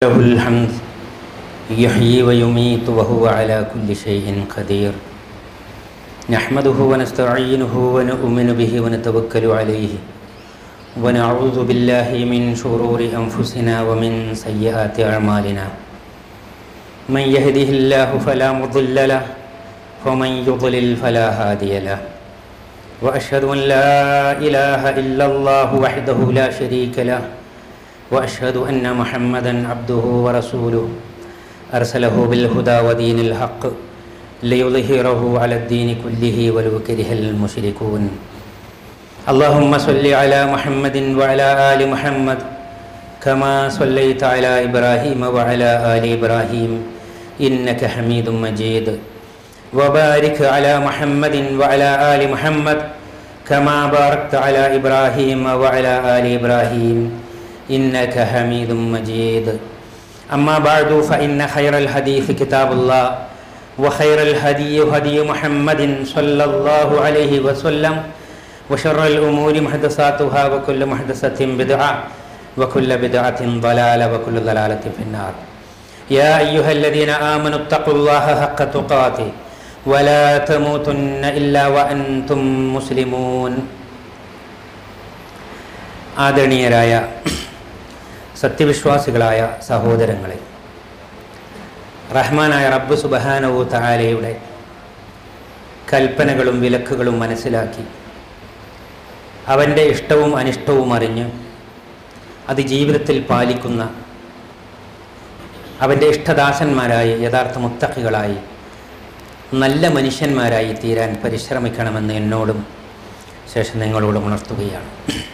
له الحمد يحيي ويميت وهو على كل شيء قدير نحمده ونستعينه ونؤمن به ونتوكل عليه ونعوذ بالله من شرور أنفسنا ومن سيئات أعمالنا من يهده الله فلا مضل له ومن يضلل فلا هادي له وأشهد أن لا إله إلا الله وحده لا شريك له واشهد ان محمدا عبده ورسوله ارسله بالهدى ودين الحق ليظهره على الدين كله ولو كره المشركون اللهم صل على محمد وعلى ال محمد كما صليت على ابراهيم وعلى ال ابراهيم انك حميد مجيد وبارك على محمد وعلى ال محمد كما باركت على ابراهيم وعلى ال ابراهيم إنك حميد مجيد أما بعد فإن خير الحديث كتاب الله وخير الهدي هدي محمد صلى الله عليه وسلم وشر الأمور محدثاتها وكل محدثة بدعة وكل بدعة ضلالة وكل ضلالة في النار يا أيها الذين آمنوا اتقوا الله حق تقاته ولا تموتن إلا وأنتم مسلمون ആദരണീയരായ സത്യവിശ്വാസികളായ സഹോദരങ്ങളെ റഹ്മാനായ റബ്ബ് സുബഹാനവു താലയുടെ കൽപ്പനകളും വിലക്കുകളും മനസ്സിലാക്കി അവൻ്റെ ഇഷ്ടവും അനിഷ്ടവും അറിഞ്ഞ് അത് ജീവിതത്തിൽ പാലിക്കുന്ന അവൻ്റെ ഇഷ്ടദാസന്മാരായി യഥാർത്ഥ മുത്തക്കികളായി നല്ല മനുഷ്യന്മാരായി തീരാൻ പരിശ്രമിക്കണമെന്ന് എന്നോടും ശേഷം നിങ്ങളോടും ഉണർത്തുകയാണ്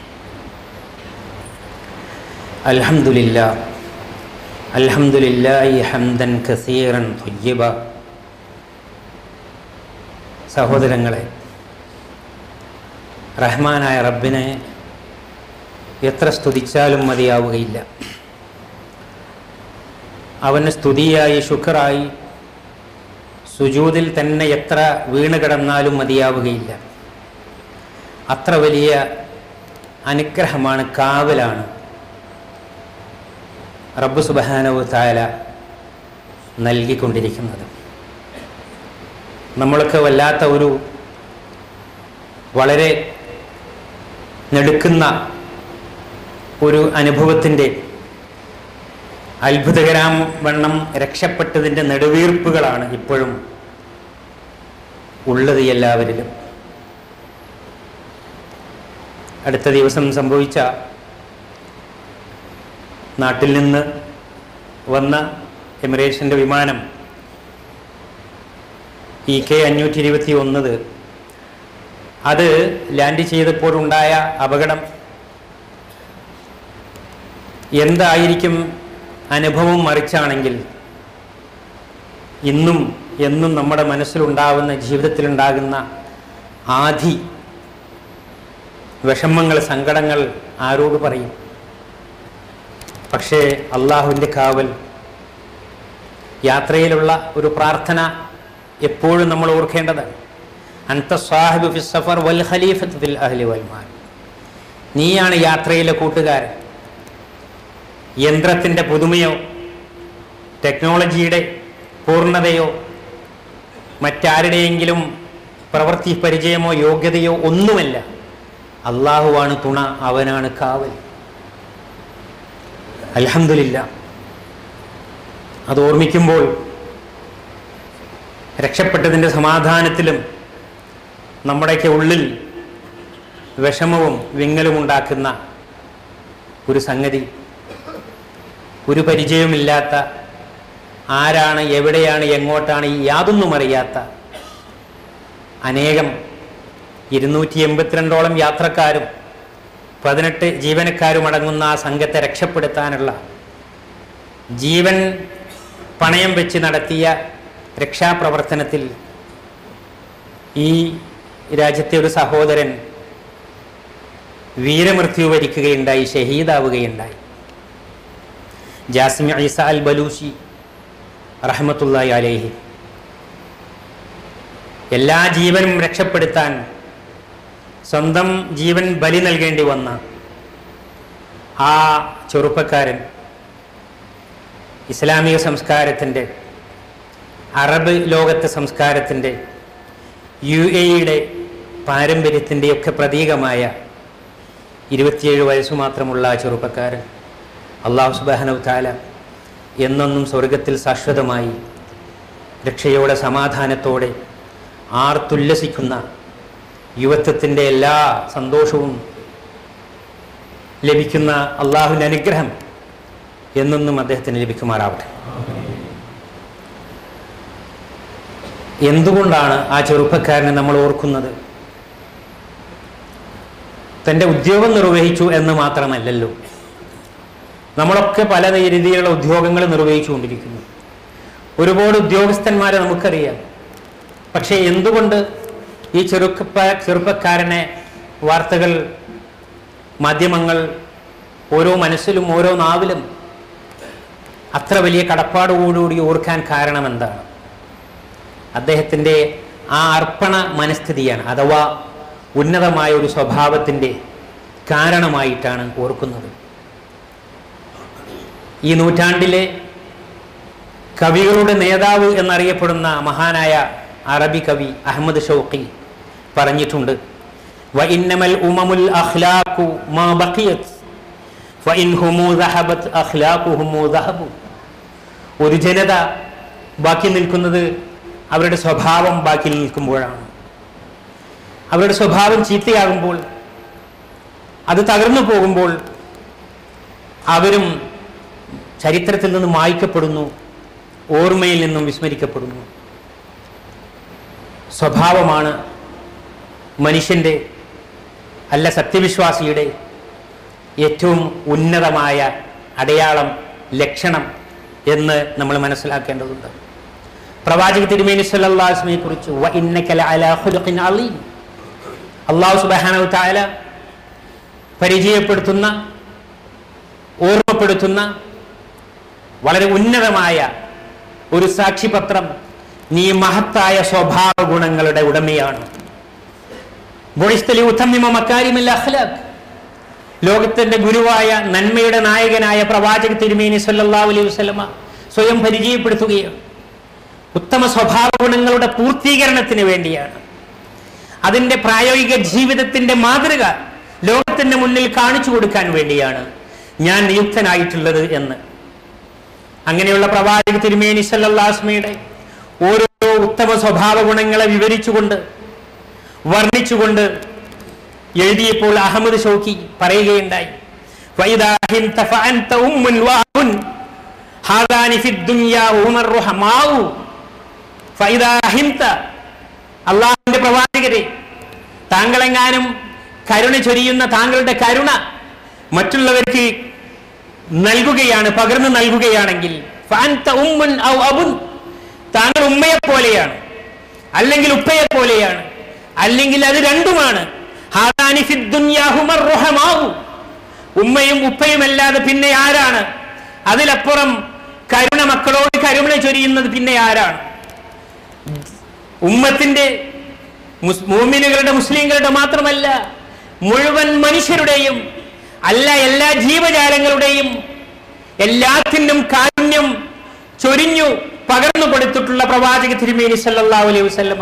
الحمد لله الحمد لله حمدا كثيرا طيبا സഹോദരങ്ങളെ റഹ്മാനായ റബ്ബിനെ എത്ര സ്തുതിച്ചാലും മതിയാവുകയില്ല അവന് സ്തുതിയായി ശുക്രായി സുജൂതിൽ തന്നെ എത്ര വീണ് കിടന്നാലും മതിയാവുകയില്ല അത്ര വലിയ അനുഗ്രഹമാണ് കാവലാണ് റബ്ബ് സുബഹാനവ് താല നൽകിക്കൊണ്ടിരിക്കുന്നത് നമ്മൾക്ക് വല്ലാത്ത ഒരു വളരെ നെടുക്കുന്ന ഒരു അനുഭവത്തിൻ്റെ അത്ഭുതകരാം വണ്ണം രക്ഷപ്പെട്ടതിൻ്റെ നെടുവീർപ്പുകളാണ് ഇപ്പോഴും ഉള്ളത് എല്ലാവരിലും അടുത്ത ദിവസം സംഭവിച്ച നാട്ടിൽ നിന്ന് വന്ന എമിറേറ്റ്സിൻ്റെ വിമാനം ഇ കെ അഞ്ഞൂറ്റി ഇരുപത്തി ഒന്നത് അത് ലാൻഡ് ചെയ്തപ്പോഴുണ്ടായ അപകടം എന്തായിരിക്കും അനുഭവം മറിച്ചാണെങ്കിൽ ഇന്നും എന്നും നമ്മുടെ മനസ്സിലുണ്ടാവുന്ന ജീവിതത്തിലുണ്ടാകുന്ന ആധി വിഷമങ്ങൾ സങ്കടങ്ങൾ ആരോട് പറയും പക്ഷേ അള്ളാഹുവിൻ്റെ കാവൽ യാത്രയിലുള്ള ഒരു പ്രാർത്ഥന എപ്പോഴും നമ്മൾ ഓർക്കേണ്ടതാണ് അന്ത സാഹിബ് ഫി സഫർ വൽ ഖലീഫത്ത് ഫിൽ അഹ്ലി വൽമാൻ നീയാണ് യാത്രയിലെ കൂട്ടുകാരൻ യന്ത്രത്തിൻ്റെ പുതുമയോ ടെക്നോളജിയുടെ പൂർണ്ണതയോ മറ്റാരുടെയെങ്കിലും പ്രവൃത്തി പരിചയമോ യോഗ്യതയോ ഒന്നുമല്ല അള്ളാഹുവാണ് തുണ അവനാണ് കാവൽ അലഹമില്ല അത് ഓർമ്മിക്കുമ്പോൾ രക്ഷപ്പെട്ടതിൻ്റെ സമാധാനത്തിലും നമ്മുടെയൊക്കെ ഉള്ളിൽ വിഷമവും വിങ്ങലും ഉണ്ടാക്കുന്ന ഒരു സംഗതി ഒരു പരിചയമില്ലാത്ത ആരാണ് എവിടെയാണ് എങ്ങോട്ടാണ് ഈ യാതൊന്നും അറിയാത്ത അനേകം ഇരുന്നൂറ്റി എൺപത്തിരണ്ടോളം യാത്രക്കാരും പതിനെട്ട് ജീവനക്കാരും അടങ്ങുന്ന ആ സംഘത്തെ രക്ഷപ്പെടുത്താനുള്ള ജീവൻ പണയം വെച്ച് നടത്തിയ രക്ഷാപ്രവർത്തനത്തിൽ ഈ രാജ്യത്തെ ഒരു സഹോദരൻ വീരമൃത്യു വരിക്കുകയുണ്ടായി ഷഹീദാവുകയുണ്ടായി ജാസ്മി ഐസ അൽ ബലൂഷി റഹ്മത്തുല്ലായി അലേഹി എല്ലാ ജീവനും രക്ഷപ്പെടുത്താൻ സ്വന്തം ജീവൻ ബലി നൽകേണ്ടി വന്ന ആ ചെറുപ്പക്കാരൻ ഇസ്ലാമിക സംസ്കാരത്തിൻ്റെ അറബ് ലോകത്തെ സംസ്കാരത്തിൻ്റെ യു എയുടെ പാരമ്പര്യത്തിൻ്റെയൊക്കെ പ്രതീകമായ ഇരുപത്തിയേഴ് വയസ്സ് മാത്രമുള്ള ആ ചെറുപ്പക്കാരൻ അള്ളാഹു സുബാനവ് താല എന്നൊന്നും സ്വർഗത്തിൽ ശാശ്വതമായി രക്ഷയോടെ സമാധാനത്തോടെ ആർത്തുല്ലസിക്കുന്ന യുവത്വത്തിൻ്റെ എല്ലാ സന്തോഷവും ലഭിക്കുന്ന അള്ളാഹുവിൻ്റെ അനുഗ്രഹം എന്നൊന്നും അദ്ദേഹത്തിന് ലഭിക്കുമാറാവട്ടെ എന്തുകൊണ്ടാണ് ആ ചെറുപ്പക്കാരനെ നമ്മൾ ഓർക്കുന്നത് തൻ്റെ ഉദ്യോഗം നിർവഹിച്ചു എന്ന് മാത്രമല്ലല്ലോ നമ്മളൊക്കെ പല രീതിയിലുള്ള ഉദ്യോഗങ്ങൾ നിർവഹിച്ചുകൊണ്ടിരിക്കുന്നു ഒരുപാട് ഉദ്യോഗസ്ഥന്മാരെ നമുക്കറിയാം പക്ഷേ എന്തുകൊണ്ട് ഈ ചെറുപ്പ ചെറുപ്പക്കാരനെ വാർത്തകൾ മാധ്യമങ്ങൾ ഓരോ മനസ്സിലും ഓരോ നാവിലും അത്ര വലിയ കടപ്പാടോടുകൂടി ഓർക്കാൻ കാരണം എന്താണ് അദ്ദേഹത്തിൻ്റെ ആ അർപ്പണ മനസ്ഥിതിയാണ് അഥവാ ഉന്നതമായ ഒരു സ്വഭാവത്തിൻ്റെ കാരണമായിട്ടാണ് ഓർക്കുന്നത് ഈ നൂറ്റാണ്ടിലെ കവികളുടെ നേതാവ് എന്നറിയപ്പെടുന്ന മഹാനായ അറബി കവി അഹമ്മദ് ഷൗഖി പറഞ്ഞിട്ടുണ്ട് വഇന്നമൽ ഉമമുൽ അഖ്ലാഖു മാ ബഖിയത് ഫഇൻഹുമു ദഹബത് അഖ്ലാഖുഹുമു ദഹബു ഒരു ജനത ബാക്കി നിൽക്കുന്നത് അവരുടെ സ്വഭാവം ബാക്കി നിൽക്കുമ്പോഴാണ് അവരുടെ സ്വഭാവം ചീത്തയാകുമ്പോൾ അത് തകർന്നു പോകുമ്പോൾ അവരും ചരിത്രത്തിൽ നിന്ന് മായ്ക്കപ്പെടുന്നു ഓർമ്മയിൽ നിന്നും വിസ്മരിക്കപ്പെടുന്നു സ്വഭാവമാണ് മനുഷ്യൻ്റെ അല്ല സത്യവിശ്വാസിയുടെ ഏറ്റവും ഉന്നതമായ അടയാളം ലക്ഷണം എന്ന് നമ്മൾ മനസ്സിലാക്കേണ്ടതുണ്ട് പ്രവാചക തിരുമേനി സല്ലാസ്മിയെ കുറിച്ച് അള്ളാഹു സുബാനു താല പരിചയപ്പെടുത്തുന്ന ഓർമ്മപ്പെടുത്തുന്ന വളരെ ഉന്നതമായ ഒരു സാക്ഷിപത്രം നീ മഹത്തായ സ്വഭാവ ഗുണങ്ങളുടെ ഉടമയാണ് ലോകത്തിന്റെ ഗുരുവായ നന്മയുടെ നായകനായ പ്രവാചക തിരുമേനി സല്ലാ അലൈഹി വസ്ലമ സ്വയം പരിചയപ്പെടുത്തുകയാണ് ഉത്തമ സ്വഭാവ ഗുണങ്ങളുടെ പൂർത്തീകരണത്തിന് വേണ്ടിയാണ് അതിൻ്റെ പ്രായോഗിക ജീവിതത്തിന്റെ മാതൃക ലോകത്തിന്റെ മുന്നിൽ കാണിച്ചു കൊടുക്കാൻ വേണ്ടിയാണ് ഞാൻ നിയുക്തനായിട്ടുള്ളത് എന്ന് അങ്ങനെയുള്ള പ്രവാചക തിരുമേനി സല്ലാസ്മയുടെ ഓരോ ഉത്തമ സ്വഭാവ ഗുണങ്ങളെ വിവരിച്ചുകൊണ്ട് വർണ്ണിച്ചുകൊണ്ട് എഴുതിയപ്പോൾ അഹമ്മദ് ഷൗക്കി പറയുകയുണ്ടായി അള്ളാഹുവിന്റെ പ്രവാചകരെ താങ്കളെങ്ങാനും കരുണ ചൊരിയുന്ന താങ്കളുടെ കരുണ മറ്റുള്ളവർക്ക് നൽകുകയാണ് പകർന്നു നൽകുകയാണെങ്കിൽ താങ്കൾ ഉമ്മയെ പോലെയാണ് അല്ലെങ്കിൽ ഉപ്പയെ പോലെയാണ് അല്ലെങ്കിൽ അത് രണ്ടുമാണ് ഉമ്മയും ഉപ്പയും അല്ലാതെ പിന്നെ ആരാണ് അതിലപ്പുറം കരുണ മക്കളോട് കരുണ ചൊരിയുന്നത് പിന്നെ ആരാണ് ഉമ്മത്തിന്റെ മോമിനുകളുടെ മുസ്ലിങ്ങളുടെ മാത്രമല്ല മുഴുവൻ മനുഷ്യരുടെയും അല്ല എല്ലാ ജീവജാലങ്ങളുടെയും എല്ലാത്തിനും കാരുണ്യം ചൊരിഞ്ഞു പകർന്നു കൊടുത്തിട്ടുള്ള പ്രവാചക തിരുമേനി സല്ലാ അലൈഹി വസല്ലമ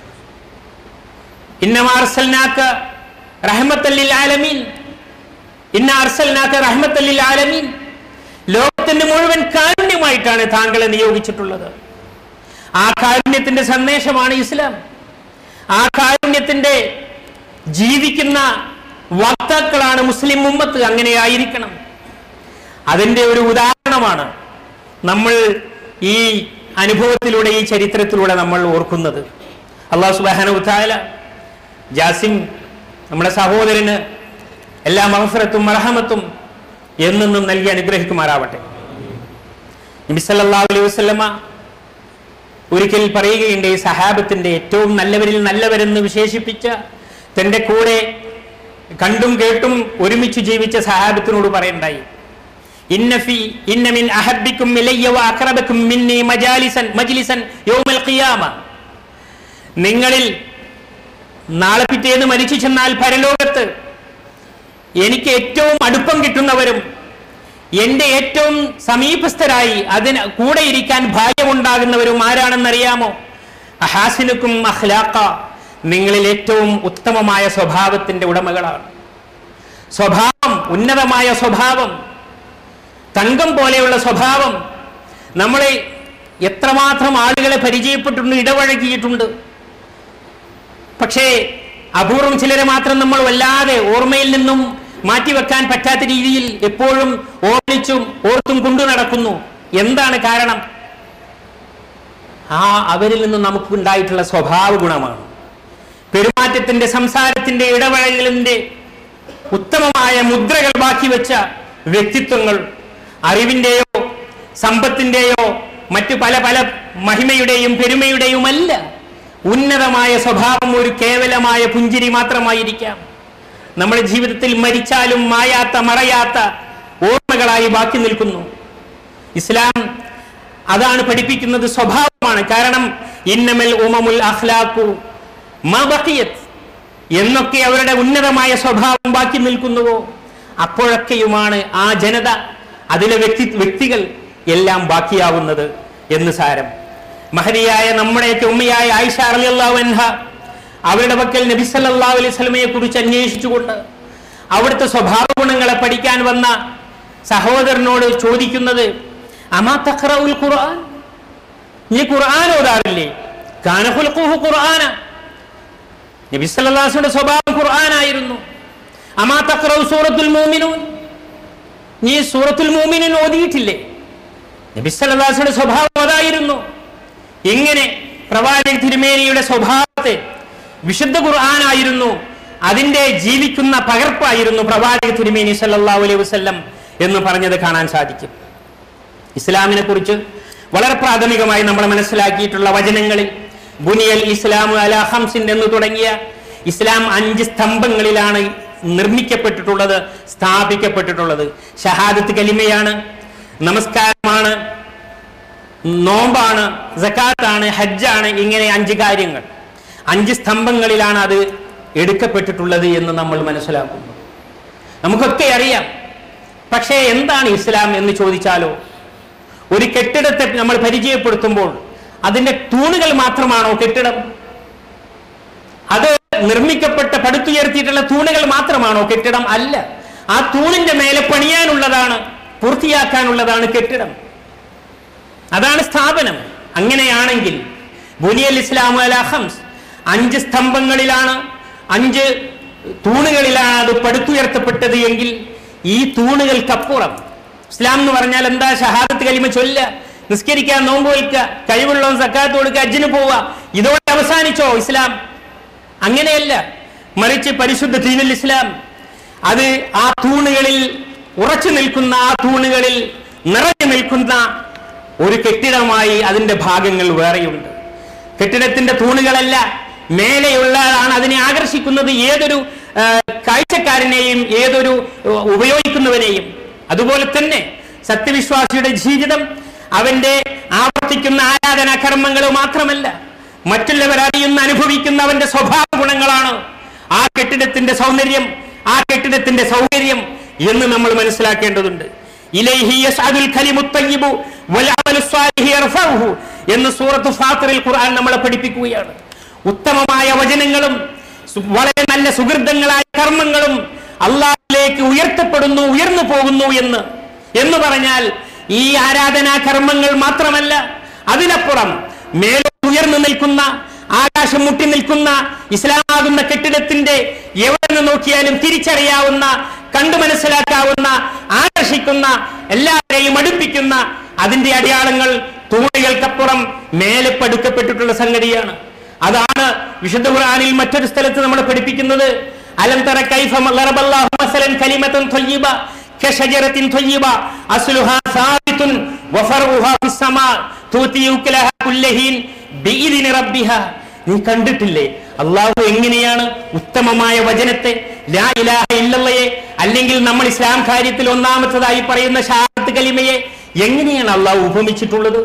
ഇന്നമാർസൽനാക്ക റഹ്മത്തല്ലിൽ ആലമീൻ ഇന്ന അർസൽനാക്ക റഹ്മത്തല്ലിൽ ആലമീൻ ലോകത്തിന്റെ മുഴുവൻ കാരുണ്യമായിട്ടാണ് താങ്കളെ നിയോഗിച്ചിട്ടുള്ളത് ആ കാരുണ്യത്തിന്റെ സന്ദേശമാണ് ഇസ്ലാം ആ കാരുണ്യത്തിന്റെ ജീവിക്കുന്ന വക്താക്കളാണ് മുസ്ലിം ഉമ്മത്ത് അങ്ങനെ ആയിരിക്കണം അതിന്റെ ഒരു ഉദാഹരണമാണ് നമ്മൾ ഈ അനുഭവത്തിലൂടെ ഈ ചരിത്രത്തിലൂടെ നമ്മൾ ഓർക്കുന്നത് അള്ളാഹു സുബാന ഉത്താല ജാസിം നമ്മുടെ സഹോദരന് എല്ലാ മഹഫറത്തും മറഹമത്തും എന്നെന്നും നൽകി അനുഗ്രഹിക്കുമാറാവട്ടെ നബിസല്ലാ അലൈഹി വസ്ലമ ഒരിക്കൽ പറയുകയുണ്ട് ഈ സഹാബത്തിന്റെ ഏറ്റവും നല്ലവരിൽ നല്ലവരെന്ന് വിശേഷിപ്പിച്ച തന്റെ കൂടെ കണ്ടും കേട്ടും ഒരുമിച്ച് ജീവിച്ച സഹാബത്തിനോട് പറയണ്ടായി ഇന്നഫി ഇന്നമിൻ അഹബിക്കും അക്രബക്കും മിന്നി മജാലിസൻ മജ്ലിസൻ യൗമൽ ഖിയാമ നിങ്ങളിൽ നാളെ പിറ്റേന്ന് മരിച്ചു ചെന്നാൽ പരലോകത്ത് എനിക്ക് ഏറ്റവും അടുപ്പം കിട്ടുന്നവരും എന്റെ ഏറ്റവും സമീപസ്ഥരായി അതിന് കൂടെ ഇരിക്കാൻ ഭാഗ്യമുണ്ടാകുന്നവരും ആരാണെന്നറിയാമോ അഹാസിനുക്കും അഖ്ലാഖ നിങ്ങളിൽ ഏറ്റവും ഉത്തമമായ സ്വഭാവത്തിന്റെ ഉടമകളാണ് സ്വഭാവം ഉന്നതമായ സ്വഭാവം തങ്കം പോലെയുള്ള സ്വഭാവം നമ്മളെ എത്രമാത്രം ആളുകളെ പരിചയപ്പെട്ടിട്ടുണ്ട് ഇടപഴകിയിട്ടുണ്ട് പക്ഷേ അപൂർവം ചിലരെ മാത്രം നമ്മൾ വല്ലാതെ ഓർമ്മയിൽ നിന്നും മാറ്റിവെക്കാൻ പറ്റാത്ത രീതിയിൽ എപ്പോഴും ഓർമ്മിച്ചും ഓർത്തും കൊണ്ടു നടക്കുന്നു എന്താണ് കാരണം ആ അവരിൽ നിന്നും നമുക്ക് ഉണ്ടായിട്ടുള്ള സ്വഭാവ ഗുണമാണ് പെരുമാറ്റത്തിന്റെ സംസാരത്തിന്റെ ഇടപഴകലിന്റെ ഉത്തമമായ മുദ്രകൾ ബാക്കി വെച്ച വ്യക്തിത്വങ്ങൾ അറിവിന്റെയോ സമ്പത്തിന്റെയോ മറ്റു പല പല മഹിമയുടെയും പെരുമയുടെയുമല്ല ഉന്നതമായ സ്വഭാവം ഒരു കേവലമായ പുഞ്ചിരി മാത്രമായിരിക്കാം നമ്മുടെ ജീവിതത്തിൽ മരിച്ചാലും മായാത്ത മറയാത്ത ഓർമ്മകളായി ബാക്കി നിൽക്കുന്നു ഇസ്ലാം അതാണ് പഠിപ്പിക്കുന്നത് സ്വഭാവമാണ് കാരണം ഇന്നമൽ ഉമമുൽ അഖ്ലാഖു മാ ബഖിയത് എന്നൊക്കെ അവരുടെ ഉന്നതമായ സ്വഭാവം ബാക്കി നിൽക്കുന്നുവോ അപ്പോഴൊക്കെയുമാണ് ആ ജനത അതിലെ വ്യക്തി വ്യക്തികൾ എല്ലാം ബാക്കിയാവുന്നത് എന്ന് സാരം മഹതിയായ നമ്മുടെയൊക്കെ ഉമ്മയായ ആയിഷ റളിയല്ലാഹു അൻഹ അവരുടെ പക്കൽ നബി സല്ലല്ലാഹു അലൈഹി വസല്ലമയെ കുറിച്ച് അന്വേഷിച്ചുകൊണ്ട് അവിടുത്തെ സ്വഭാവ ഗുണങ്ങളെ പഠിക്കാൻ വന്ന സഹോദരനോട് ചോദിക്കുന്നത് അമാ തഖറഉൽ ഖുർആൻ നീ ഖുർആൻ ഓതാറില്ലേ കാന ഖുൽഖുഹു ഖുർആന നബി സല്ലല്ലാഹു അലൈഹി വസല്ലമയുടെ സ്വഭാവം ഖുർആനായിരുന്നു അമാ തഖറഉ സൂറത്തുൽ മുഅ്മിനൂൻ നീ സൂറത്തുൽ മുഅ്മിനൂൻ ഓതിയിട്ടില്ലേ നബി സല്ലല്ലാഹു അലൈഹി വസല്ലമയുടെ സ്വഭാവം അതായിരുന്നു ഇങ്ങനെ പ്രവാചക തിരുമേനിയുടെ സ്വഭാവത്തെ വിശുദ്ധ ഖുർആനായിരുന്നു അതിന്റെ ജീവിക്കുന്ന പകർപ്പായിരുന്നു പ്രവാചക തിരുമേനി സല്ലല്ലാഹു അലൈഹി വസല്ലം എന്ന് പറഞ്ഞത് കാണാൻ സാധിക്കും ഇസ്ലാമിനെ കുറിച്ച് വളരെ പ്രാഥമികമായി നമ്മൾ മനസ്സിലാക്കിയിട്ടുള്ള വചനങ്ങളിൽ ബുനിയൽ ഇസ്ലാം അല ഹംസിൻ എന്ന് തുടങ്ങിയ ഇസ്ലാം അഞ്ച് സ്തംഭങ്ങളിലാണ് നിർമ്മിക്കപ്പെട്ടിട്ടുള്ളത് സ്ഥാപിക്കപ്പെട്ടിട്ടുള്ളത് ഷഹാദത്ത് കലിമയാണ് നമസ്കാരമാണ് നോമ്പാണ് ജക്കാത്താണ് ഹജ്ജാണ് ഇങ്ങനെ അഞ്ച് കാര്യങ്ങൾ അഞ്ച് സ്തംഭങ്ങളിലാണ് അത് എടുക്കപ്പെട്ടിട്ടുള്ളത് എന്ന് നമ്മൾ മനസ്സിലാക്കുന്നു നമുക്കൊക്കെ അറിയാം പക്ഷേ എന്താണ് ഇസ്ലാം എന്ന് ചോദിച്ചാലോ ഒരു കെട്ടിടത്തെ നമ്മൾ പരിചയപ്പെടുത്തുമ്പോൾ അതിന്റെ തൂണുകൾ മാത്രമാണോ കെട്ടിടം അത് നിർമ്മിക്കപ്പെട്ട പടുത്തുയർത്തിയിട്ടുള്ള തൂണുകൾ മാത്രമാണോ കെട്ടിടം അല്ല ആ തൂണിന്റെ മേലെ പണിയാനുള്ളതാണ് പൂർത്തിയാക്കാനുള്ളതാണ് കെട്ടിടം അതാണ് സ്ഥാപനം അങ്ങനെയാണെങ്കിൽ ബുനിയൽ ഇസ്ലാം അല ഹംസ് അഞ്ച് സ്തംഭങ്ങളിലാണ് അഞ്ച് തൂണുകളിലാണ് അത് പടുത്തുയർത്തപ്പെട്ടത് എങ്കിൽ ഈ തൂണുകൾക്കപ്പുറം ഇസ്ലാം എന്ന് പറഞ്ഞാൽ എന്താ ഷഹാദത്ത് കലിമ ചൊല്ല നിസ്കരിക്കാൻ നോമ്പ് വയ്ക്കുക കഴിവുള്ളവൻ സക്കാത്ത് കൊടുക്കുക അജ്ജിന് പോവുക ഇതോടെ അവസാനിച്ചോ ഇസ്ലാം അങ്ങനെയല്ല മറിച്ച് പരിശുദ്ധ ദീനുൽ ഇസ്ലാം അത് ആ തൂണുകളിൽ ഉറച്ചു നിൽക്കുന്ന ആ തൂണുകളിൽ നിറഞ്ഞു നിൽക്കുന്ന ഒരു കെട്ടിടമായി അതിന്റെ ഭാഗങ്ങൾ വേറെയുണ്ട് കെട്ടിടത്തിന്റെ തൂണുകളല്ല മേലെയുള്ളതാണ് അതിനെ ആകർഷിക്കുന്നത് ഏതൊരു ആ, കാഴ്ചക്കാരനെയും ഏതൊരു ആ, ഉപയോഗിക്കുന്നവനെയും അതുപോലെ തന്നെ സത്യവിശ്വാസിയുടെ ജീവിതം അവന്റെ ആവർത്തിക്കുന്ന ആരാധനാ കർമ്മങ്ങൾ മാത്രമല്ല മറ്റുള്ളവർ അറിയുന്ന അനുഭവിക്കുന്ന അവന്റെ സ്വഭാവ ഗുണങ്ങളാണ് ആ കെട്ടിടത്തിന്റെ സൗന്ദര്യം ആ കെട്ടിടത്തിന്റെ സൗകര്യം എന്ന് നമ്മൾ മനസ്സിലാക്കേണ്ടതുണ്ട് ഇലൈഹി യസ്അദുൽ കലിമുത് തയ്യിബു വൽ അമലു സ്വാലിഹി യർഫഉഹു എന്ന് സൂറത്ത് ഫാത്തിറിൽ ഖുർആൻ നമ്മളെ പഠിപ്പിക്കുകയാണ് ഉത്തമമായ വചനങ്ങളും സു- വളരെ നല്ല സുഹൃതങ്ങളായ കർമ്മങ്ങളും അള്ളാഹിലേക്ക് ഉയർത്തപ്പെടുന്നു ഉയർന്നു പോകുന്നു എന്ന് എന്ന് പറഞ്ഞാൽ ഈ ആരാധനാ കർമ്മങ്ങൾ മാത്രമല്ല അതിനപ്പുറം മേലോട്ട് ഉയർന്നു നിൽക്കുന്ന ആകാശം മുട്ടി നിൽക്കുന്ന ഇസ്ലാമാകുന്ന കെട്ടിടത്തിന്റെ എവിടെ നിന്ന് നോക്കിയാലും തിരിച്ചറിയാവുന്ന കണ്ടു മനസ്സിലാക്കാവുന്ന ആകർഷിക്കുന്ന എല്ലാവരെയും അടുപ്പിക്കുന്ന അതിന്റെ അടയാളങ്ങൾ തൂണുകൾക്കപ്പുറം മേലെ പടുക്കപ്പെട്ടിട്ടുള്ള സംഗതിയാണ് അതാണ് വിശുദ്ധ ഖുർആനിൽ മറ്റൊരു സ്ഥലത്ത് നമ്മൾ പഠിപ്പിക്കുന്നത് അലം തറ കൈഫ ലറബല്ലാഹു മസലൻ കലിമതൻ ത്വയ്യിബ കശജറത്തിൻ ത്വയ്യിബ അസ്ലുഹാ സാബിതുൻ വഫർഉഹാ ഫിസ്സമാ തൂതി ഉക്ലഹ കുല്ലഹീൻ ബിഇദ്നി റബ്ബിഹാ നീ കണ്ടിട്ടില്ലേ അള്ളാഹു എങ്ങനെയാണ് ഉത്തമമായ വചനത്തെ ലാ ഇലാഹ ഇല്ലല്ലയെ അല്ലെങ്കിൽ നമ്മൾ ഇസ്ലാം കാര്യത്തിൽ ഒന്നാമത്തതായി പറയുന്ന ഷഹാദത്ത് കലിമയെ എങ്ങനെയാണ് അള്ളാഹു ഉപമിച്ചിട്ടുള്ളത്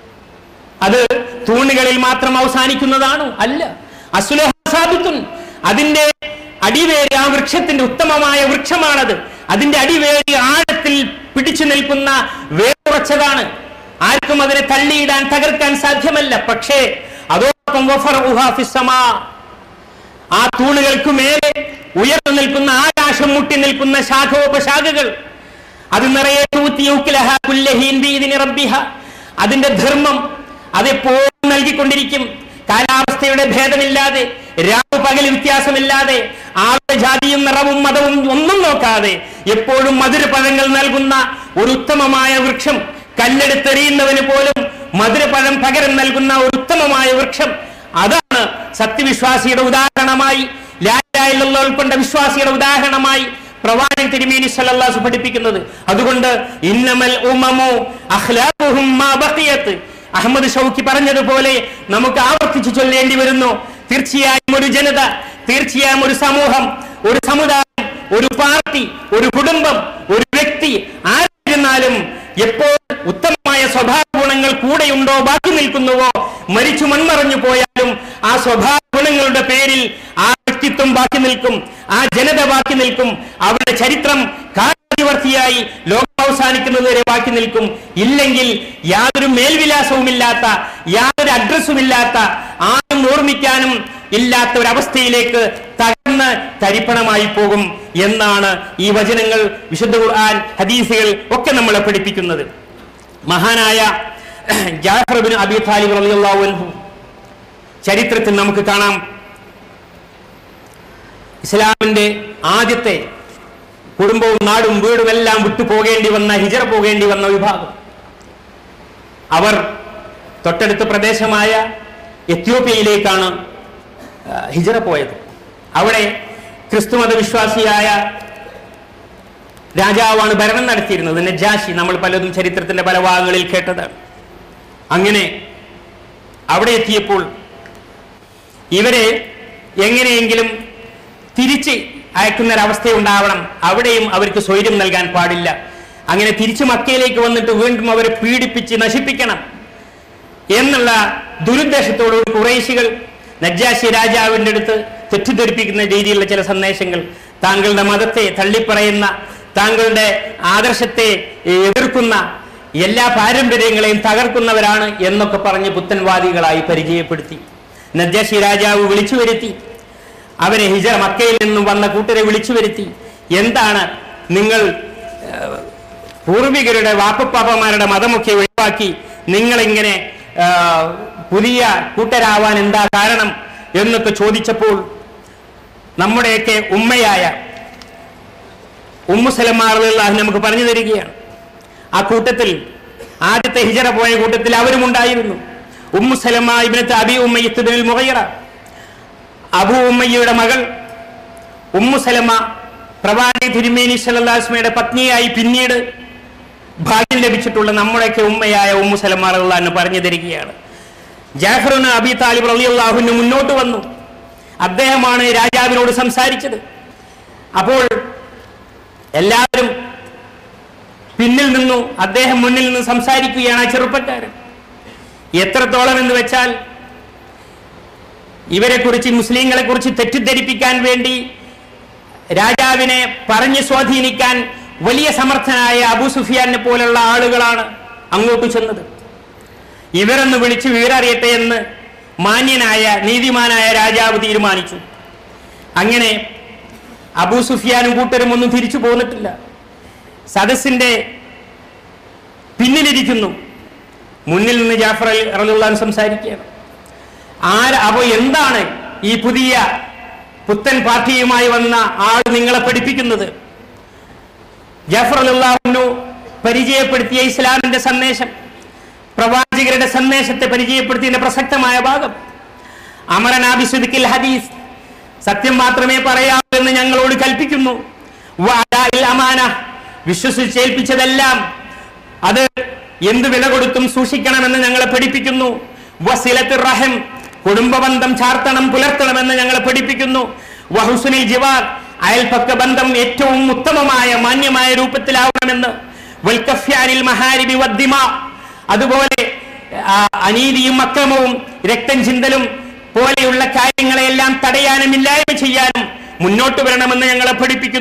അത് തൂണുകളിൽ മാത്രം അവസാനിക്കുന്നതാണോ അല്ല അസുലഹാസാബിത്തുൻ അതിന്റെ അടിവേര് ആ വൃക്ഷത്തിന്റെ ഉത്തമമായ വൃക്ഷമാണത് അതിന്റെ അടിവേരി ആഴത്തിൽ പിടിച്ചു നിൽക്കുന്ന വേറുറച്ചതാണ് ആർക്കും അതിനെ തള്ളിയിടാൻ തകർക്കാൻ സാധ്യമല്ല പക്ഷേ അതോടൊപ്പം വഫറഉഹാ ഫിസ്സമാ. ആ തൂണുകൾക്ക് മേലെ ഉയർന്നു നിൽക്കുന്ന ആകാശം മുട്ടി നിൽക്കുന്ന ശാഖോപശാഖകൾ അത് നിറയെ തൂത്തി ഉക്കിലഹ കുല്ലഹീൻ ബീദിനി റബ്ബിഹ. അതിന്റെ ധർമ്മം അതെപ്പോഴും നൽകിക്കൊണ്ടിരിക്കും കാലാവസ്ഥയുടെ ഭേദമില്ലാതെ രാവ് പകൽ വ്യത്യാസമില്ലാതെ ആളുടെ ജാതിയും നിറവും മതവും ഒന്നും നോക്കാതെ എപ്പോഴും മധുരപഴങ്ങൾ നൽകുന്ന ഒരു ഉത്തമമായ വൃക്ഷം കല്ലെടുത്തെറിയുന്നവന് പോലും മധുരപഴം പകരം നൽകുന്ന ഒരു ഉത്തമമായ വൃക്ഷം അതാണ് സത്യവിശ്വാസിയുടെ ഉദാഹരണമായി ലാലായുള്ള ഉൾക്കൊണ്ട വിശ്വാസിയുടെ ഉദാഹരണമായി പ്രവാചകൻ തിരുമേനി സല്ലല്ലാഹു പഠിപ്പിക്കുന്നത് അതുകൊണ്ട് ഇന്നമൽ ഉമമു അഖ്ലാഖുഹും മാ ബഖിയത് അഹമ്മദ് ഷൗക്കി പറഞ്ഞതുപോലെ നമുക്ക് ആവർത്തിച്ചു ചൊല്ലേണ്ടി വരുന്നു തീർച്ചയായും ഒരു ജനത തീർച്ചയായും ഒരു സമൂഹം ഒരു സമുദായം ഒരു പാർട്ടി ഒരു കുടുംബം ഒരു വ്യക്തി ആരായിരുന്നാലും എപ്പോൾ ഉത്തമമായ സ്വഭാവ ഗുണങ്ങൾ കൂടെയുണ്ടോ ബാക്കി നിൽക്കുന്നുവോ മരിച്ചു മൺമറഞ്ഞു പോയാലും ആ സ്വഭാവ ഗുണങ്ങളുടെ പേരിൽ ആ വ്യക്തിത്വം ബാക്കി നിൽക്കും ആ ജനത ബാക്കി നിൽക്കും അവരുടെ ചരിത്രം കാലാധിവർത്തിയായി ലോകം അവസാനിക്കുന്നത് വരെ ബാക്കി നിൽക്കും ഇല്ലെങ്കിൽ യാതൊരു മേൽവിലാസവുമില്ലാത്ത യാതൊരു അഡ്രസ്സുമില്ലാത്ത ആരും ഓർമ്മിക്കാനും ഇല്ലാത്ത ഒരവസ്ഥയിലേക്ക് തകർന്ന് തരിപ്പണമായി പോകും എന്നാണ് ഈ വചനങ്ങൾ വിശുദ്ധ ഖുർആൻ ഹദീസുകൾ ഒക്കെ നമ്മളെ പഠിപ്പിക്കുന്നത് മഹാനായ ജാഫർ ബിൻ അബി താലിബ് റളിയല്ലാഹു അൻഹു ചരിത്രത്തിൽ നമുക്ക് കാണാം ഇസ്ലാമിന്റെ ആദ്യത്തെ കുടുംബവും നാടും വീടും എല്ലാം വിട്ടു പോകേണ്ടി വന്ന ഹിജറ പോകേണ്ടി വന്ന വിഭാഗം അവർ തൊട്ടടുത്ത പ്രദേശമായ എത്യോപ്യയിലേക്കാണ് ആ, ഹിജറ പോയത് അവിടെ ക്രിസ്തുമത വിശ്വാസിയായ രാജാവാണ് ഭരണം നടത്തിയിരുന്നത് നജാഷി നമ്മൾ പലതും ചരിത്രത്തിന്റെ പല ഭാഗങ്ങളിൽ കേട്ടതാണ് അങ്ങനെ അവിടെ എത്തിയപ്പോൾ ഇവരെ എങ്ങനെയെങ്കിലും തിരിച്ച് അയക്കുന്ന ഒരവസ്ഥ ഉണ്ടാവണം അവിടെയും അവർക്ക് സ്വൈര്യം നൽകാൻ പാടില്ല അങ്ങനെ തിരിച്ച് മക്കയിലേക്ക് വന്നിട്ട് വീണ്ടും അവരെ പീഡിപ്പിച്ച് നശിപ്പിക്കണം എന്നുള്ള ദുരുദ്ദേശത്തോട് കുറേശികൾ നജ്ജാശി രാജാവിന്റെ അടുത്ത് തെറ്റിദ്ധരിപ്പിക്കുന്ന രീതിയിലുള്ള ചില സന്ദേശങ്ങൾ താങ്കളുടെ മതത്തെ തള്ളിപ്പറയുന്ന താങ്കളുടെ ആദർശത്തെ എതിർക്കുന്ന എല്ലാ പാരമ്പര്യങ്ങളെയും തകർക്കുന്നവരാണ് എന്നൊക്കെ പറഞ്ഞ് പുത്തൻവാദികളായി പരിചയപ്പെടുത്തി നജ്ജാശി രാജാവ് വിളിച്ചു വരുത്തി അവരെ ഹിജറ മക്കയിൽ നിന്നും വന്ന കൂട്ടരെ വിളിച്ചു വരുത്തി എന്താണ് നിങ്ങൾ ഏഹ്, പൂർവികരുടെ വാപ്പപ്പാപ്പമാരുടെ മതമൊക്കെ ഒഴിവാക്കി നിങ്ങളിങ്ങനെ ആ, പുതിയ കൂട്ടരാവാൻ എന്താ കാരണം എന്നൊക്കെ ചോദിച്ചപ്പോൾ നമ്മുടെയൊക്കെ ഉമ്മയായ ഉമ്മുസലമാറുള്ള നമുക്ക് പറഞ്ഞു തരികയാണ് ആ കൂട്ടത്തിൽ ആദ്യത്തെ ഹിജറ പോയ കൂട്ടത്തിൽ അവരും ഉണ്ടായിരുന്നു ഉമ്മുസലമ ഇബിനത്ത് അബി ഉമ്മയ്യത്ത് ബിൻ മുഹയ്യറ അബു ഉമ്മയ്യയുടെ മകൾ ഉമ്മുസലമ പ്രവാചക തിരുമേനി സല്ലാസ്മയുടെ പത്നിയായി പിന്നീട് ഭാഗ്യം ലഭിച്ചിട്ടുള്ള നമ്മുടെയൊക്കെ ഉമ്മയായ ഉമ്മു സലമാറുള്ള എന്ന് പറഞ്ഞു തരികയാണ് ജാഫറിന് അബി താലിബ് റളിയല്ലാഹുവിന് മുന്നോട്ട് വന്നു അദ്ദേഹമാണ് രാജാവിനോട് സംസാരിച്ചത് അപ്പോൾ എല്ലാവരും പിന്നിൽ നിന്നു അദ്ദേഹം മുന്നിൽ നിന്ന് സംസാരിക്കുകയാണ് ആ ചെറുപ്പക്കാരൻ എത്രത്തോളം എന്ന് വെച്ചാൽ ഇവരെ കുറിച്ച് മുസ്ലിങ്ങളെ കുറിച്ച് തെറ്റിദ്ധരിപ്പിക്കാൻ വേണ്ടി രാജാവിനെ പറഞ്ഞു സ്വാധീനിക്കാൻ വലിയ സമർത്ഥനായ അബു സുഫിയാനെ പോലുള്ള ആളുകളാണ് അങ്ങോട്ട് ചെന്നത് ഇവരൊന്ന് വിളിച്ച് വിവരറിയട്ടെ എന്ന് മാന്യനായ നീതിമാനായ രാജാവ് തീരുമാനിച്ചു അങ്ങനെ അബൂ സുഫിയാനും കൂട്ടരും ഒന്നും തിരിച്ചു പോന്നിട്ടില്ല സദസ്സിന്റെ പിന്നിലിരിക്കുന്നു മുന്നിൽ നിന്ന് ജാഫർ അലി റലുള്ളാൻ സംസാരിക്കുകയാണ് ആര് അപ്പൊ എന്താണ് ഈ പുതിയ പുത്തൻ പാർട്ടിയുമായി വന്ന ആൾ നിങ്ങളെ പഠിപ്പിക്കുന്നത് ജാഫർ അലുള്ളാഹുനു പരിചയപ്പെടുത്തിയ ഇസ്ലാമിന്റെ സന്ദേശം പ്രവാചകരുടെ സന്ദേശത്തെ പരിചയപ്പെടുത്തിയതിന്റെ പ്രസക്തമായ ഭാഗം അമരനാബിസുദിക്കിൽ ഹദീസ് സത്യം മാത്രമേ പറയാവൂ എന്ന് ഞങ്ങളോട് കൽപ്പിക്കുന്നു വഅദാഇൽ അമാന വിശ്വസിച്ചേൽപ്പിച്ചതെല്ലാം അത് എന്ത് വില കൊടുത്തും സൂക്ഷിക്കണമെന്ന് ഞങ്ങളെ പഠിപ്പിക്കുന്നു വസിലത്തുർ റഹം കുടുംബബന്ധം ചാർത്തണം പുലർത്തണമെന്ന് ഞങ്ങളെ പഠിപ്പിക്കുന്നു വഹുസുനിൽ ജിവാർ അയൽപക്ക ബന്ധം ഏറ്റവും ഉത്തമമായ മാന്യമായ രൂപത്തിലാവണമെന്ന് വൽക്കഫ്യാനിൽ മഹാരിബി വദ്ദിമ അതുപോലെ ആ, അനീതിയും അക്രമവും രക്തം ചിന്തലും പോലെയുള്ള കാര്യങ്ങളെല്ലാം തടയാനും ഇല്ലായ്മ ചെയ്യാനും മുന്നോട്ട് വരണമെന്ന് ഞങ്ങളെ പഠിപ്പിക്കുന്നു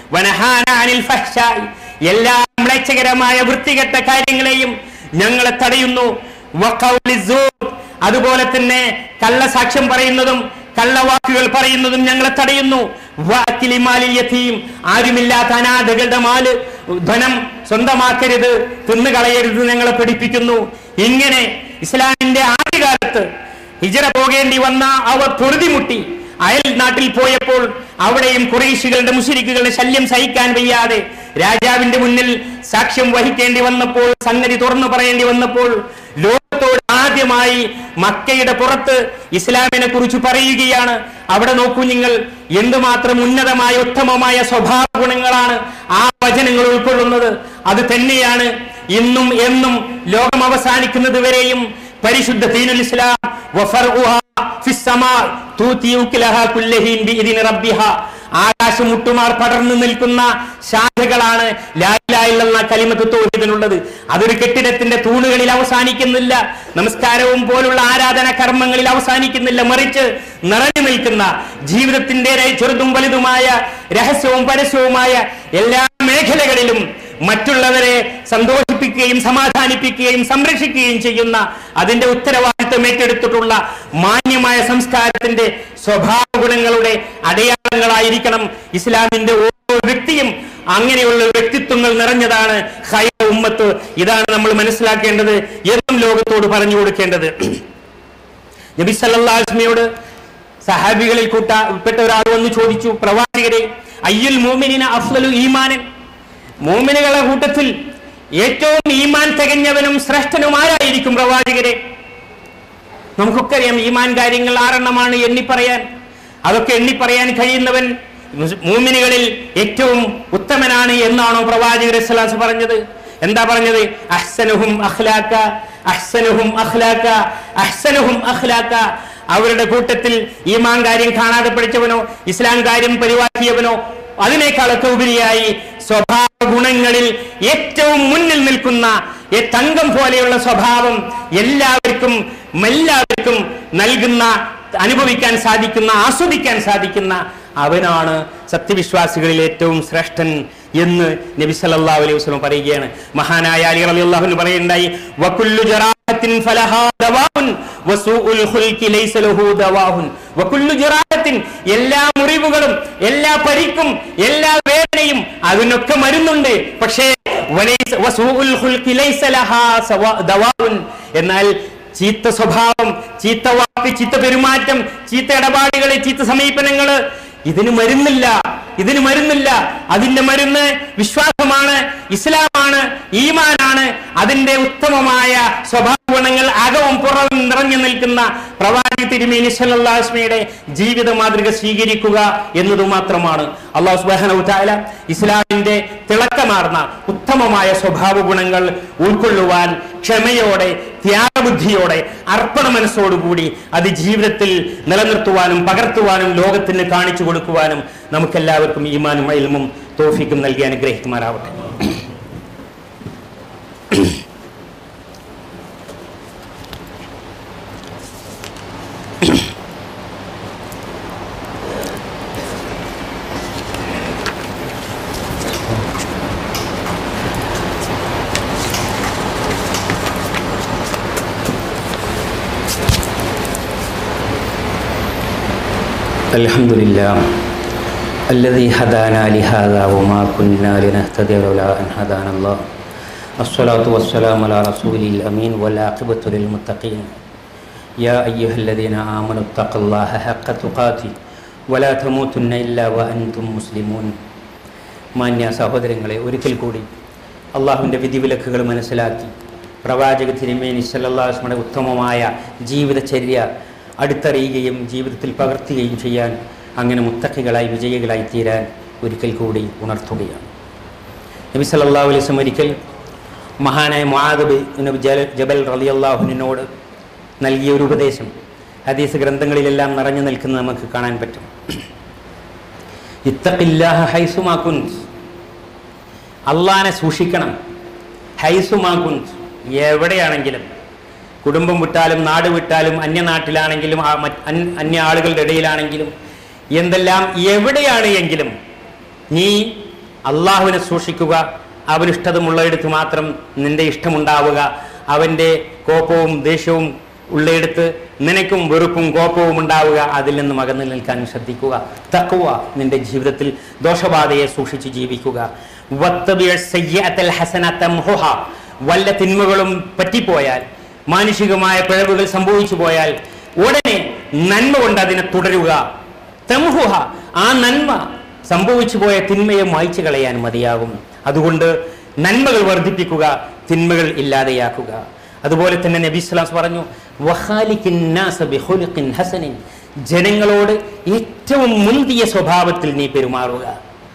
വനഹാന അനിൽ ഫഹ്ശാഇ. എല്ലാ മ്ലേച്ഛകരമായ വൃത്തികെട്ട കാര്യങ്ങളെയും ഞങ്ങളെ തടയുന്നു വഖൗലി സൂർ. അതുപോലെ തന്നെ കള്ളസാക്ഷ്യം പറയുന്നതും കള്ളവാക്കുകൾ പറയുന്നതും ഞങ്ങളെ തടയുന്നു വാക്കിലി മാലിൽ യതീം. ആരുമില്ലാത്ത അനാഥകളുടെ മാല് ധനം സ്വന്തമാക്കരുത് തിന്നുകളയരുത് ഞങ്ങളെ പഠിപ്പിക്കുന്നു ഇങ്ങനെ ഇസ്ലാമിന്റെ ആദ്യകാലത്ത് ഹിജറ പോകേണ്ടി വന്ന അവർ പൊറുതിമുട്ടി അയൽ നാട്ടിൽ പോയപ്പോൾ അവിടെയും കുറേശികളുടെ മുഷിരിക്കുകളുടെ ശല്യം സഹിക്കാൻ വയ്യാതെ രാജാവിന്റെ മുന്നിൽ സാക്ഷ്യം വഹിക്കേണ്ടി വന്നപ്പോൾ സംഗതി തുറന്നു പറയേണ്ടി വന്നപ്പോൾ ലോകത്തോട് ആദ്യമായി മക്കയുടെ പുറത്ത് ഇസ്ലാമിനെ കുറിച്ച് പറയുകയാണ് അവിടെ നോക്കൂ നിങ്ങൾ എന്തുമാത്രം ഉന്നതമായ ഉത്തമമായ സ്വഭാവ ഗുണങ്ങളാണ് ആ വചനങ്ങൾ ഉൾക്കൊള്ളുന്നത് അത് തന്നെയാണ് ഇന്നും എന്നും ലോകം അവസാനിക്കുന്നത് വരെയും പരിശുദ്ധ ദീനുൽ ഇസ്ലാം വഫർഉഹാ ഫിസ് സമാ തൂതി ഉക്ലഹാ കുല്ലഹീൻ ബിഇദ്നി റബ്ബിഹാ ആകാശം മുട്ടുമാർ പടർന്നു നിൽക്കുന്ന ശാഖകളാണ് ലാ ഇലാഹ ഇല്ലല്ലാ കലിമത്ത് തൗഹീദിനുള്ളത് അതൊരു കെട്ടിടത്തിന്റെ തൂണുകളിൽ അവസാനിക്കുന്നില്ല നമസ്കാരവും പോലുള്ള ആരാധന കർമ്മങ്ങളിൽ അവസാനിക്കുന്നില്ല മറിച്ച് നിറഞ്ഞു നിൽക്കുന്ന ജീവിതത്തിന്റെ ചെറുതും വലുതുമായ രഹസ്യവും പരസ്യവുമായ എല്ലാ മേഖലകളിലും മറ്റുള്ളവരെ സന്തോഷിപ്പിക്കുകയും സമാധാനിപ്പിക്കുകയും സംരക്ഷിക്കുകയും ചെയ്യുന്ന അതിന്റെ ഉത്തരവാദിത്വം ഏറ്റെടുത്തിട്ടുള്ള മാന്യമായ സംസ്കാരത്തിന്റെ സ്വഭാവ ഗുണങ്ങളുടെ അടയാളങ്ങളായിരിക്കണം ഇസ്ലാമിന്റെ ഓരോ വ്യക്തിയും അങ്ങനെയുള്ള വ്യക്തിത്വങ്ങൾ നിറഞ്ഞതാണ് ഹൈ ഉമ്മത്ത് ഇതാണ് നമ്മൾ മനസ്സിലാക്കേണ്ടത് എന്നും ലോകത്തോട് പറഞ്ഞു കൊടുക്കേണ്ടത് നബി സല്ലാസ്മിയോട് സഹാബികളിൽ കൂട്ട ഉൾപ്പെട്ട ഒരാൾ വന്ന് ചോദിച്ചു പ്രവാചകരെ അയ്യുൽ മോമിനിന അഫ്ലലു ഈമാനൻ മോമിനുകളുടെ കൂട്ടത്തിൽ ഏറ്റവും ഈമാൻ തികഞ്ഞവനും ശ്രേഷ്ഠനും ആരായിരിക്കും പ്രവാചകരെ നമുക്കൊക്കെ അറിയാം ഈമാൻ കാര്യങ്ങൾ ആറെണ്ണമാണ് എണ്ണി പറയാൻ അതൊക്കെ എണ്ണി പറയാൻ കഴിയുന്നവൻ മൂമിനുകളിൽ ഏറ്റവും ഉത്തമനാണ് എന്നാണോ പ്രവാചകർ ഇസ്ലാസ് പറഞ്ഞത് എന്താ പറഞ്ഞത് അഹ്സനുഹും അഖ്ലാക്ക അഹ്സനുഹും അഖ്ലാക്ക അഹ്സനുഹും അഖ്ലാക്ക അവരുടെ കൂട്ടത്തിൽ ഈമാൻ കാര്യം കാണാതെ പഠിച്ചവനോ ഇസ്ലാം കാര്യം പരിവാക്കിയവനോ അതിനേക്കാളൊക്കെ ഉപരിയായി സ്വഭാവ ഗുണങ്ങളിൽ ഏറ്റവും മുന്നിൽ നിൽക്കുന്ന ഈ തങ്കം പോലെയുള്ള സ്വഭാവം എല്ലാവർക്കും എല്ലാവർക്കും നൽകുന്ന അനുഭവിക്കാൻ സാധിക്കുന്ന ആസ്വദിക്കാൻ സാധിക്കുന്ന അവനാണ് സത്യവിശ്വാസികളിൽ ഏറ്റവും ശ്രേഷ്ഠൻ എന്ന് നബി സല്ലല്ലാഹു അലൈഹി വസല്ലം പറയുകയാണ് മഹാനായ അലി റളിയല്ലാഹു അൻഹു പറയുണ്ടായി വകുല്ലു ജറാഹത്തിൻ ഫലഹാ ദവാഉൻ വസൂഉൽ ഖുൽഖി ലൈസ ലഹു ദവാഉൻ വകുല്ലു ജറാഹത്തിൻ എല്ലാ മുറിവുകളും എല്ലാ പരിക്കും എല്ലാ വേദനയും അതിനൊക്കെ മരുന്നുണ്ട് പക്ഷേ വലൈസ വസൂഉൽ ഖുൽഖി ലൈസ ലഹാ സവാ- ദവാഉൻ എന്നാൽ ചീത്ത സ്വഭാവം ചീത്ത വാക്ക് ചീത്ത പെരുമാറ്റം ചീത്ത ഇടപാടുകള് ചീത്ത സമീപനങ്ങള് ഇതിന് മരുന്നില്ല ഇതിന് മരുന്നില്ല അതിന്റെ മരുന്ന് വിശ്വാസമാണ് ഇസ്ലാമാണ് ഈമാനാണ് അതിന്റെ ഉത്തമമായ സ്വഭാവ ഗുണങ്ങൾ അകവും പുറവും നിറഞ്ഞു നിൽക്കുന്ന പ്രവാചക തിരുമേനി സല്ലാസ്മയുടെ ജീവിത മാതൃക സ്വീകരിക്കുക എന്നത് മാത്രമാണ് അള്ളാഹു സുബാന ഉറ്റാല ഇസ്ലാമിന്റെ തിളക്കമാർന്ന ഉത്തമമായ സ്വഭാവ ഗുണങ്ങൾ ഉൾക്കൊള്ളുവാൻ ക്ഷമയോടെ ത്യാഗബുദ്ധിയോടെ അർപ്പണ മനസ്സോടുകൂടി അത് ജീവിതത്തിൽ നിലനിർത്തുവാനും പകർത്തുവാനും ലോകത്തിന് കാണിച്ചു കൊടുക്കുവാനും നമുക്കെല്ലാവർക്കും ഈമാനും അയൽമും തോഫിക്കും നൽകി അനുഗ്രഹിക്കുമാറാവട്ടെ الحمد لله الذي هدانا لهذا وما كنا لنهتدي لولا أن هدانا الله الصلاة والسلام على رسول الأمين والعاقبة للمتقين يا أيها الذين آمنوا اتقوا الله حق تقاته ولا تموتن إلا وأنتم مسلمون മാന്യ സഹോദരങ്ങളെ ഒരിക്കൽ കൂടി അള്ളാഹുവിൻ്റെ വിധിവിലക്കുകൾ മനസ്സിലാക്കി പ്രവാചക തിരുമേനി സല്ലാസ്മയുടെ ഉത്തമമായ ജീവിതചര്യ അടുത്തറിയുകയും ജീവിതത്തിൽ പകർത്തുകയും ചെയ്യാൻ അങ്ങനെ മുത്തക്കികളായി വിജയികളായി തീരാൻ ഒരിക്കൽ കൂടി ഉണർത്തുകയാണ് നബി സല്ലല്ലാഹു അലൈഹി വസല്ലം ഒരിക്കൽ മഹാനായ മുആദ് നബി ജബൽ റളിയല്ലാഹുവിനോട് നൽകിയ ഒരു ഉപദേശം ഹദീസ് ഗ്രന്ഥങ്ങളിലെല്ലാം നിറഞ്ഞു നിൽക്കുന്നത് നമുക്ക് കാണാൻ പറ്റും ഇത്തഖില്ലാഹ ഹൈസുമാ കുന്ത് അള്ളാനെ സൂക്ഷിക്കണം ഹൈസുമാ കുന്ത് എവിടെയാണെങ്കിലും കുടുംബം വിട്ടാലും നാട് വിട്ടാലും അന്യനാട്ടിലാണെങ്കിലും ആ മറ്റ് അൻ- അന്യ ആളുകളുടെ ഇടയിലാണെങ്കിലും എന്തെല്ലാം എവിടെയാണ് എങ്കിലും നീ അള്ളാഹുവിനെ സൂക്ഷിക്കുക അവനിഷ്ടതമുള്ളയിടത്ത് മാത്രം നിന്റെ ഇഷ്ടമുണ്ടാവുക അവൻ്റെ കോപവും ദേഷ്യവും ഉള്ളയിടത്ത് നിനക്കും വെറുപ്പും കോപവും ഉണ്ടാവുക അതിൽ നിന്നും അകന്നു നിൽക്കാൻ ശ്രദ്ധിക്കുക തക്കുവ നിന്റെ ജീവിതത്തിൽ ദോഷബാധയെ സൂക്ഷിച്ച് ജീവിക്കുക വത്തബിഅ സയ്യിഅത്തൽ ഹസന തംഹുഹ. വല്ല തിന്മകളും പറ്റിപ്പോയാൽ മാനുഷികമായ പിഴവുകൾ സംഭവിച്ചു പോയാൽ ഉടനെ നന്മ കൊണ്ട് അതിനെ തുടരുക തംഹുഹ ആ നന്മ സംഭവിച്ചു പോയ തിന്മയെ മായ്ച്ചു കളയാൻ മതിയാകും അതുകൊണ്ട് നന്മകൾ വർദ്ധിപ്പിക്കുക തിന്മകൾ ഇല്ലാതെയാക്കുക അതുപോലെ തന്നെ നബി സ്വലാസ് പറഞ്ഞു "വഖാലിഖിൻ നാസ ബിഖുലുഖിൻ ഹസനിൻ." ജനങ്ങളോട് ഏറ്റവും മുന്തിയ സ്വഭാവത്തിൽ നീ പെരുമാറുക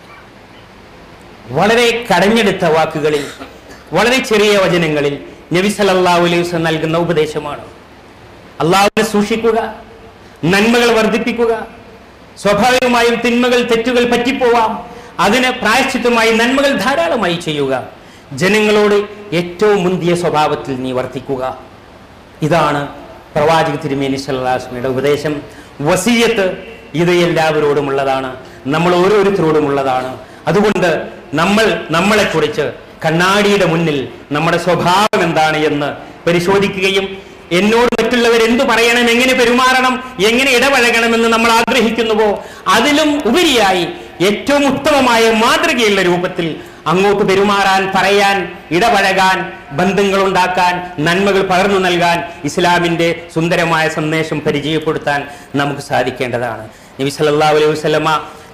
വളരെ കടഞ്ഞെടുത്ത വാക്കുകളിൽ വളരെ ചെറിയ വചനങ്ങളിൽ നബി സല്ലല്ലാഹു അലൈഹി വസല്ലം നൽകുന്ന ഉപദേശമാണ് അള്ളാഹുവിനെ സൂക്ഷിക്കുക നന്മകൾ വർദ്ധിപ്പിക്കുക സ്വാഭാവികമായും തിന്മകൾ തെറ്റുകൾ പറ്റിപ്പോവാം അതിന് പ്രായശ്ചിത്തമായി നന്മകൾ ധാരാളമായി ചെയ്യുക ജനങ്ങളോട് ഏറ്റവും മുന്തിയ സ്വഭാവത്തിൽ നീ വർത്തിക്കുക ഇതാണ് പ്രവാചക തിരുമേനി സല്ലാസ്മയുടെ ഉപദേശം വസീയത്ത് ഇത് എല്ലാവരോടുമുള്ളതാണ് നമ്മൾ ഓരോരുത്തരോടുമുള്ളതാണ് അതുകൊണ്ട് നമ്മൾ നമ്മളെക്കുറിച്ച് കണ്ണാടിയുടെ മുന്നിൽ നമ്മുടെ സ്വഭാവം എന്താണ് എന്ന് പരിശോധിക്കുകയും എന്നോട് മറ്റുള്ളവർ എന്തു പറയണം എങ്ങനെ പെരുമാറണം എങ്ങനെ ഇടപഴകണമെന്ന് നമ്മൾ ആഗ്രഹിക്കുന്നുവോ അതിലും ഉപരിയായി ഏറ്റവും ഉത്തമമായ മാതൃകയുള്ള രൂപത്തിൽ അങ്ങോട്ട് പെരുമാറാൻ പറയാൻ ഇടപഴകാൻ ബന്ധങ്ങൾ ഉണ്ടാക്കാൻ നന്മകൾ പകർന്നു നൽകാൻ ഇസ്ലാമിന്റെ സുന്ദരമായ സന്ദേശം പരിചയപ്പെടുത്താൻ നമുക്ക് സാധിക്കേണ്ടതാണ് നബി സല്ലല്ലാഹു അലൈഹി വസല്ലമ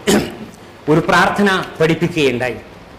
ഒരു പ്രാർത്ഥന പഠിപ്പിക്കുകയുണ്ടായി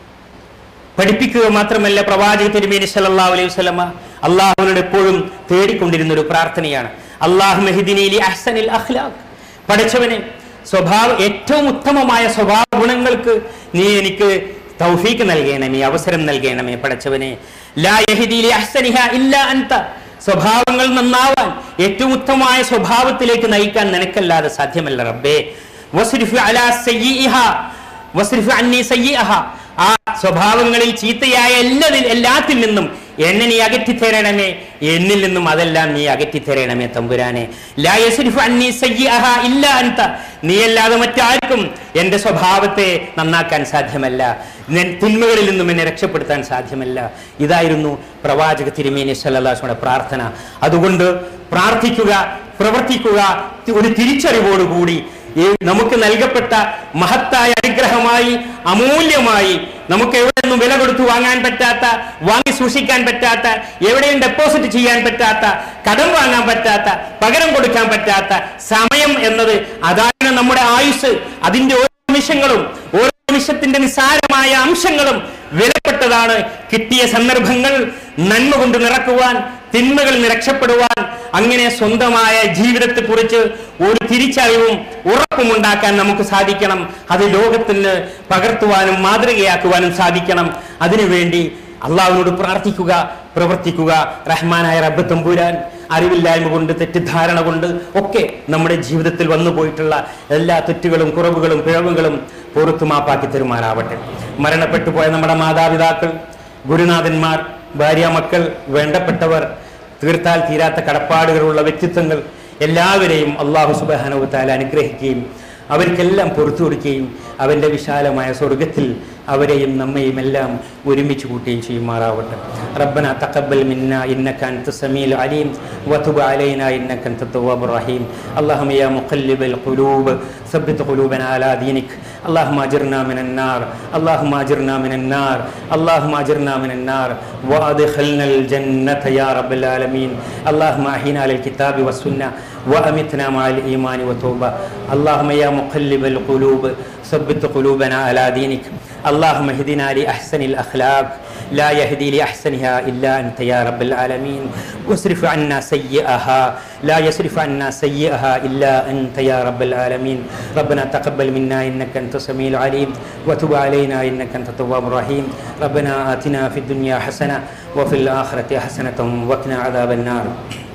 പഠിപ്പിക്കുക മാത്രമല്ല പ്രവാചക തിരുമേനി സല്ലല്ലാഹു അലൈഹി വസല്ലമ അള്ളാഹുവിനോട് എപ്പോഴും തേടിക്കൊണ്ടിരുന്ന ഒരു പ്രാർത്ഥനയാണ് അള്ളാഹു മെഹിദിനിലി അഹ്സനിൽ അഖ്ലാഖ് പഠിച്ചവനെ സ്വഭാവ ഏറ്റവും ഉത്തമമായ സ്വഭാവ ഗുണങ്ങൾക്ക് നീ എനിക്ക് തൗഫീക്ക് നൽകണമേ അവസരം നൽകണമേ പഠിച്ചവനെ ലാ യഹ്ദിലി അഹ്സനിഹ ഇല്ല അൻത സ്വഭാവങ്ങൾ നന്നാവാൻ ഏറ്റവും ഉത്തമമായ സ്വഭാവത്തിലേക്ക് നയിക്കാൻ നിനക്കല്ലാതെ സാധ്യമല്ല റബ്ബേ വസ്രിഫ് അലാ സയ്യിഇഹ വസ്രിഫ് അന്നി സയ്യിഅഹ ആ സ്വഭാവങ്ങളിൽ ചീത്തയായ എല്ലാതിൽ എല്ലാത്തിൽ നിന്നും എന്നെ നീ അകറ്റിത്തരണമേ എന്നിൽ നിന്നും അതെല്ലാം നീ അകറ്റിത്തരണമേ തമ്പുരാനെ ലാ യസ്രിഫു അന്നി സയ്യിഅഹ ഇല്ല അൻത നീ അല്ലാതെ മറ്റാർക്കും എൻ്റെ സ്വഭാവത്തെ നന്നാക്കാൻ സാധ്യമല്ല ഞാൻ തിന്മകളിൽ നിന്നും എന്നെ രക്ഷപ്പെടുത്താൻ സാധ്യമല്ല ഇതായിരുന്നു പ്രവാചക തിരുമേനി സല്ലാസ്മയുടെ പ്രാർത്ഥന അതുകൊണ്ട് പ്രാർത്ഥിക്കുക പ്രവർത്തിക്കുക ഒരു തിരിച്ചറിവോടുകൂടി ഈ നമുക്ക് നൽകപ്പെട്ട മഹത്തായ അനുഗ്രഹമായി അമൂല്യമായി നമുക്ക് എവിടെ നിന്നും വില കൊടുത്തു വാങ്ങാൻ പറ്റാത്ത വാങ്ങി സൂക്ഷിക്കാൻ പറ്റാത്ത എവിടെയും ഡെപ്പോസിറ്റ് ചെയ്യാൻ പറ്റാത്ത കടം വാങ്ങാൻ പറ്റാത്ത പകരം കൊടുക്കാൻ പറ്റാത്ത സമയം എന്നത് അതാണ് നമ്മുടെ ആയുസ് അതിന്റെ ഓരോ നിമിഷങ്ങളും ഓരോ നിമിഷത്തിന്റെ നിസ്സാരമായ അംശങ്ങളും വിലപ്പെട്ടതാണ് കിട്ടിയ സന്ദർഭങ്ങൾ നന്മ കൊണ്ട് നിറക്കുവാൻ തിന്മകളിൽ നിന്ന് രക്ഷപ്പെടുവാൻ അങ്ങനെ സ്വന്തമായ ജീവിതത്തെ കുറിച്ച് ഒരു തിരിച്ചറിവും ഉറപ്പും ഉണ്ടാക്കാൻ നമുക്ക് സാധിക്കണം അത് ലോകത്തിന് പകർത്തുവാനും മാതൃകയാക്കുവാനും സാധിക്കണം അതിനുവേണ്ടി അള്ളാഹുവിനോട് പ്രാർത്ഥിക്കുക പ്രവർത്തിക്കുക റഹ്മാനായ റബ്ബ് തമ്പുരാൻ അറിവില്ലായ്മ കൊണ്ട് തെറ്റിദ്ധാരണ കൊണ്ട് ഒക്കെ നമ്മുടെ ജീവിതത്തിൽ വന്നു പോയിട്ടുള്ള എല്ലാ തെറ്റുകളും കുറവുകളും പിഴവുകളും പുറത്തു മാപ്പാക്കി തരുമാറാവട്ടെ മരണപ്പെട്ടു പോയ നമ്മുടെ മാതാപിതാക്കൾ ഗുരുനാഥന്മാർ ഭാര്യ മക്കൾ വേണ്ടപ്പെട്ടവർ തീർത്താൽ തീരാത്ത കടപ്പാടുകളുള്ള വ്യക്തിത്വങ്ങൾ എല്ലാവരെയും അള്ളാഹു സുബാനവു താല അനുഗ്രഹിക്കുകയും അവർക്കെല്ലാം പുറത്തു കൊടുക്കുകയും അവൻ്റെ വിശാലമായ സ്വർഗത്തിൽ അവരെയും നമ്മയും എല്ലാം ഒരുമിച്ച് കൂട്ടുകയും ചെയ്യുമാറാവട്ടെ ربنا تقبل منا إنك أنت السميع العليم وتب علينا إنك أنت التواب الرحيم اللهم يا مقلب القلوب ثبت قلوبنا على دينك اللهم أجرنا من النار اللهم أجرنا من النار اللهم أجرنا من النار وأدخلنا الجنة يا رب العالمين اللهم أحينا على الكتاب والسنة وأمتنا مع الإيمان والتوبة اللهم يا مقلب القلوب ثبت قلوبنا على دينك اللهم اهدنا لأحسن الأخلاق لا يهدي لأحسنها إلا أنت يا رب العالمين واصرف عنا سيئها لا يصرف عنا سيئها إلا أنت يا رب العالمين ربنا تقبل منا إنك أنت السميع العليم وتب علينا إنك أنت التواب الرحيم ربنا آتنا في الدنيا حسنة وفي الآخرة حسنة وقنا عذاب النار